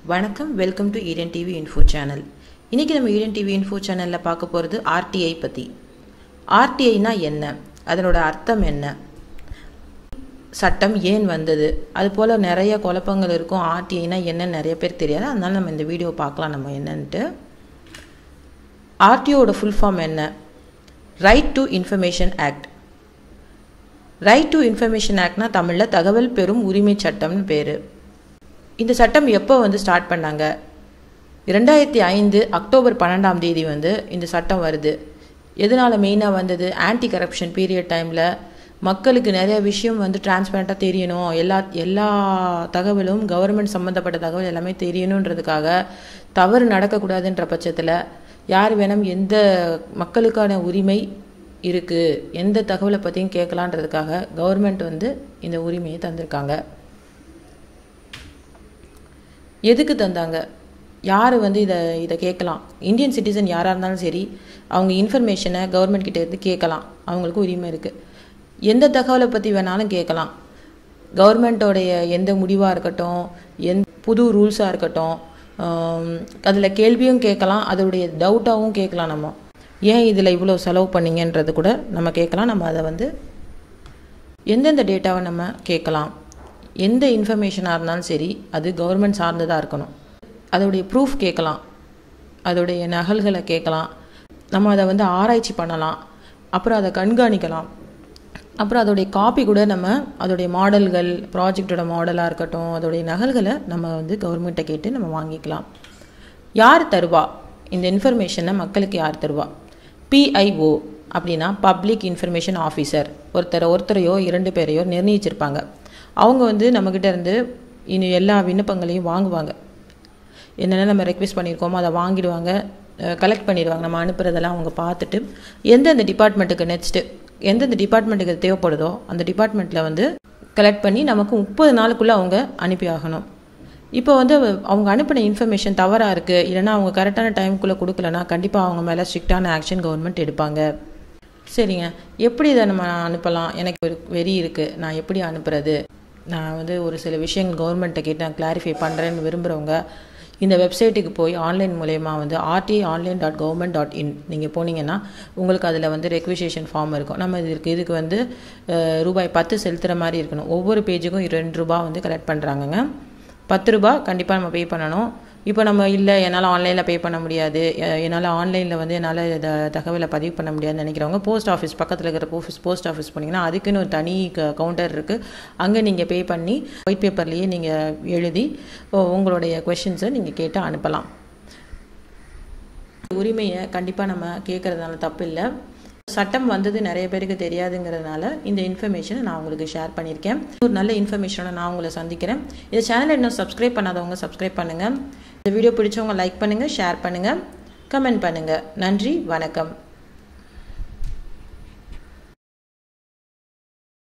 வணக்கம் welcome to Eden TV info channel இன்றைக்கி நம்ம ஈடன் டிவி இன்ஃபோ சேனலில் பார்க்க போகிறது ஆர்டிஐ பற்றி ஆர்டிஐனா என்ன அதனோட அர்த்தம் என்ன சட்டம் ஏன் வந்தது அது போல் நிறைய குழப்பங்கள் இருக்கும் ஆர்டிஐனா என்னன்னு நிறைய பேர் தெரியாது அதனால நம்ம இந்த வீடியோ பார்க்கலாம் நம்ம என்னன்ட்டு ஆர்டிஓட ஃபுல் ஃபார்ம் என்ன right to information act right to information ஆக்ட்னா தமிழில் தகவல் பெறும் உரிமை சட்டம்னு பேர் இந்த சட்டம் எப்போ வந்து ஸ்டார்ட் பண்ணாங்க ரெண்டாயிரத்தி ஐந்து அக்டோபர் பன்னெண்டாம் தேதி வந்து இந்த சட்டம் வருது எதனால் மெயினாக வந்தது ஆன்டி கரப்ஷன் பீரியட் டைமில் மக்களுக்கு நிறைய விஷயம் வந்து டிரான்ஸ்பரண்ட்டாக தெரியணும் எல்லா எல்லா தகவலும் கவர்மெண்ட் சம்மந்தப்பட்ட தகவல் எல்லாமே தெரியணுன்றதுக்காக தவறு நடக்கக்கூடாதுன்ற பட்சத்தில் யார் வேணும் எந்த மக்களுக்கான உரிமை இருக்குது எந்த தகவலை பற்றியும் கேட்கலான்றதுக்காக கவர்மெண்ட் வந்து இந்த உரிமையை தந்திருக்காங்க எதுக்கு தந்தாங்க யார் வந்து இதை இதை கேட்கலாம் இந்தியன் சிட்டிசன் யாராக இருந்தாலும் சரி அவங்க இன்ஃபர்மேஷனை கவர்மெண்ட் கிட்ட இருந்து கேட்கலாம் அவங்களுக்கு உரிமை இருக்குது எந்த தகவலை பற்றி வேணாலும் கேட்கலாம் கவர்மெண்ட்டோடைய எந்த முடிவாக இருக்கட்டும் எந் புது ரூல்ஸாக இருக்கட்டும் அதில் கேள்வியும் கேட்கலாம் அதோடைய டவுட்டாகவும் கேட்கலாம் நம்ம ஏன் இதில் இவ்வளோ செலவு பண்ணீங்கன்றது கூட நம்ம கேட்கலாம் நம்ம அதை வந்து எந்தெந்த டேட்டாவை நம்ம கேட்கலாம் எந்த இன்ஃபர்மேஷனாக இருந்தாலும் சரி அது கவர்மெண்ட் சார்ந்ததாக இருக்கணும் அதோடைய ப்ரூஃப் கேட்கலாம் அதோடைய நகல்களை கேட்கலாம் நம்ம அதை வந்து ஆராய்ச்சி பண்ணலாம் அப்புறம் அதை கண்காணிக்கலாம் அப்புறம் அதோடைய காப்பி கூட நம்ம அதோடைய மாடல்கள் ப்ராஜெக்டோட மாடலாக இருக்கட்டும் அதோடைய நகல்களை நம்ம வந்து கவர்மெண்ட்டை கேட்டு நம்ம வாங்கிக்கலாம் யார் தருவா இந்த இன்ஃபர்மேஷனை மக்களுக்கு யார் தருவா பிஐஓ அப்படின்னா பப்ளிக் இன்ஃபர்மேஷன் ஆஃபீஸர் ஒருத்தர் ஒருத்தரையோ இரண்டு பேரையோ நிர்ணயிச்சிருப்பாங்க அவங்க வந்து நம்மக்கிட்ட இருந்து இனி எல்லா விண்ணப்பங்களையும் வாங்குவாங்க என்னென்ன நம்ம ரெக்வெஸ்ட் பண்ணியிருக்கோமோ அதை வாங்கிடுவாங்க கலெக்ட் பண்ணிடுவாங்க நம்ம அனுப்புறதெல்லாம் அவங்க பார்த்துட்டு எந்தெந்த டிபார்ட்மெண்ட்டுக்கு நெக்ஸ்ட்டு எந்தெந்த டிபார்ட்மெண்ட்டுக்கு தேவைப்படுதோ அந்த டிபார்ட்மெண்ட்டில் வந்து கலெக்ட் பண்ணி நமக்கு முப்பது நாளுக்குள்ளே அவங்க அனுப்பி ஆகணும் இப்போ வந்து அவங்க அனுப்பின இன்ஃபர்மேஷன் தவறாக இருக்குது இல்லைனா அவங்க கரெக்டான டைமுக்குள்ளே கொடுக்கலனா கண்டிப்பாக அவங்க மேலே ஸ்ட்ரிக்டான ஆக்ஷன் கவர்மெண்ட் எடுப்பாங்க சரிங்க எப்படி இதை நம்ம அனுப்பலாம் எனக்கு ஒரு வெறி இருக்குது நான் எப்படி அனுப்புறது நான் வந்து ஒரு சில விஷயங்கள் கவர்மெண்ட்டை கேட்டு நான் கிளாரிஃபை பண்ணுறேன்னு விரும்புகிறவங்க இந்த வெப்சைட்டுக்கு போய் ஆன்லைன் மூலயமா வந்து RTI online dot government dot in நீங்கள் போனீங்கன்னா உங்களுக்கு அதில் வந்து ரெக்விசேஷன் ஃபார்ம் இருக்கும் நம்ம இதுக்கு இதுக்கு வந்து ரூபாய் பத்து செலுத்துகிற மாதிரி இருக்கணும் ஒவ்வொரு பேஜுக்கும் ரெண்டு ரூபா வந்து கலெக்ட் பண்ணுறாங்கங்க பத்து ரூபா கண்டிப்பாக நம்ம பே பண்ணணும் இப்போ நம்ம இல்லை என்னால் ஆன்லைனில் பே பண்ண முடியாது என்னால் ஆன்லைனில் வந்து என்னால் இதை தகவலை பதிவு பண்ண முடியாதுன்னு நினைக்கிறவங்க போஸ்ட் ஆஃபீஸ் பக்கத்தில் இருக்கிற போஸ்ட் போஸ்ட் ஆஃபீஸ் போனீங்கன்னா அதுக்குன்னு ஒரு தனி கவுண்டர் இருக்குது அங்கே நீங்கள் பே பண்ணி ஒயிட் பேப்பர்லேயே நீங்கள் எழுதி உங்களுடைய கொஷின்ஸை நீங்கள் கேட்டு அனுப்பலாம் உரிமையை கண்டிப்பாக நம்ம கேட்குறதுனால தப்பு இல்லை சட்டம் வந்தது நிறைய பேருக்கு தெரியாதுங்கிறதுனால இந்த இன்ஃபர்மேஷனை நான் உங்களுக்கு ஷேர் பண்ணியிருக்கேன் ஒரு நல்ல இன்ஃபர்மேஷனை நான் உங்களை சந்திக்கிறேன் இந்த சேனலை இன்னும் சப்ஸ்கிரைப் பண்ணாதவங்க சப்ஸ்கிரைப் பண்ணுங்கள் இந்த வீடியோ பிடிச்சவங்க லைக் பண்ணுங்கள் ஷேர் பண்ணுங்கள் கமெண்ட் பண்ணுங்கள் நன்றி வணக்கம்